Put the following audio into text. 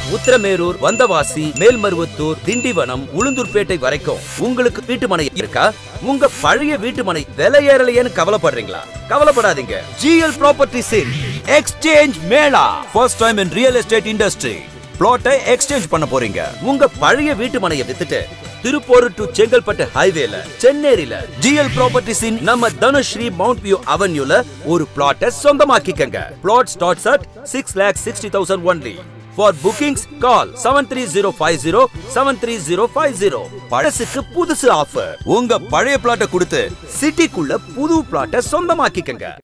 உத்திரமேரூர் வந்தவாசி மேல்மருவத்தூர் திண்டிவனம் உளுந்தூர்பேட்டை வரைக்கும் உங்களுக்கு வீட்டு மனை இருக்கா உங்க பழைய வீட்டு மனை விலை ஏறலையேன்னு கவலைப்படுறீங்களா கவலைப்படாதீங்க GL properties exchange mela first time in real estate industry பிளாட்டை எக்ஸ்சேஞ்ச் பண்ண போறீங்க உங்க பழைய வீட்டு மனையை வித்துட்டு திருப்பூர் டு செங்கல்பட்டு ஹைவேல சென்னேரியில ஜிஎல் ப்ராப்பர்ட்டிஸ் இன் நம்ம தனுஸ்ரீ மவுண்ட் வியூ அவென்யூல ஒரு பிளாட்டை சொந்தமாக்கிக்கங்க flat starts at six lakh sixty thousand only for bookings call seven three zero five zero seven three zero five zero பழசுக்கு புதுசு ஆஃபர் உங்க பழைய பிளாட்டை கொடுத்து சிட்டிக்குள்ள புது பிளாட்டை சொந்தமாக்கிக்கங்க